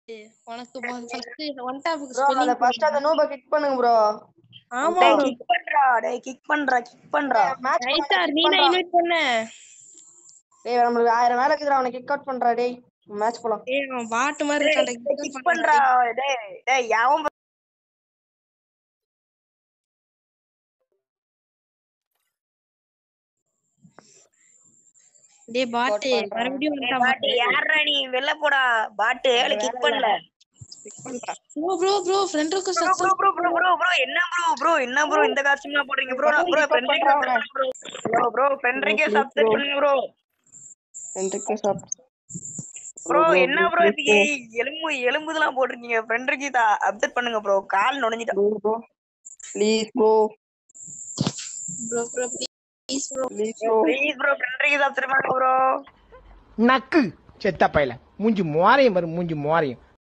உனக்கு first one டாப்புக்கு bro அந்த ஃபர்ஸ்ட் அந்த நூப கிக் பண்ணுங்க ப்ரோ ஆமா டேய் bro. கிக் பண்றா டேய் கிக் பண்றா கிக் பண்றா மேட்ச் ரைட்டா நீனா இன்வைட் பண்ண டேய் நம்மளுக்கு ஆயிரம் வேலை இருக்குடா அவனை கிக் அவுட் பண்றா டேய் மேட்ச் போலாம் ஏய் அவன் பாட்டு மாதிரி இருக்கான்டா கிக் பண்றா டேய் டேய் யாவும் டேய் பாட்டு பண்றான். மறுபடியும் டேய் பாட்டு யாரா நீ வெளில போடா பாட்டு ஏல கிக் பண்ணல bro bro bro friend bro request bro bro bro bro bro என்ன ப்ரோ ப்ரோ என்ன ப்ரோ இந்த காஸ்டியூம்லாம் போடுறீங்க bro bro friend request bro bro bro friend request subscribe பண்ணுங்க ப்ரோ ரெண்டுக்கு சாப் ப்ரோ என்ன ப்ரோ இது எலும்பு எலும்புதெல்லாம் போட்டிருக்கீங்க ஃப்ரெண்ட் ரிக்வெஸ்ட் அப்டேட் பண்ணுங்க ப்ரோ கால் நுழைஞ்சிட்டா bro please bro bro bro please bro please bro please bro friend request subscribe பண்ணுங்க ப்ரோ நக்கு செத்த பையல மூஞ்சி மோரையும் பாரு மூஞ்சி மோரையும்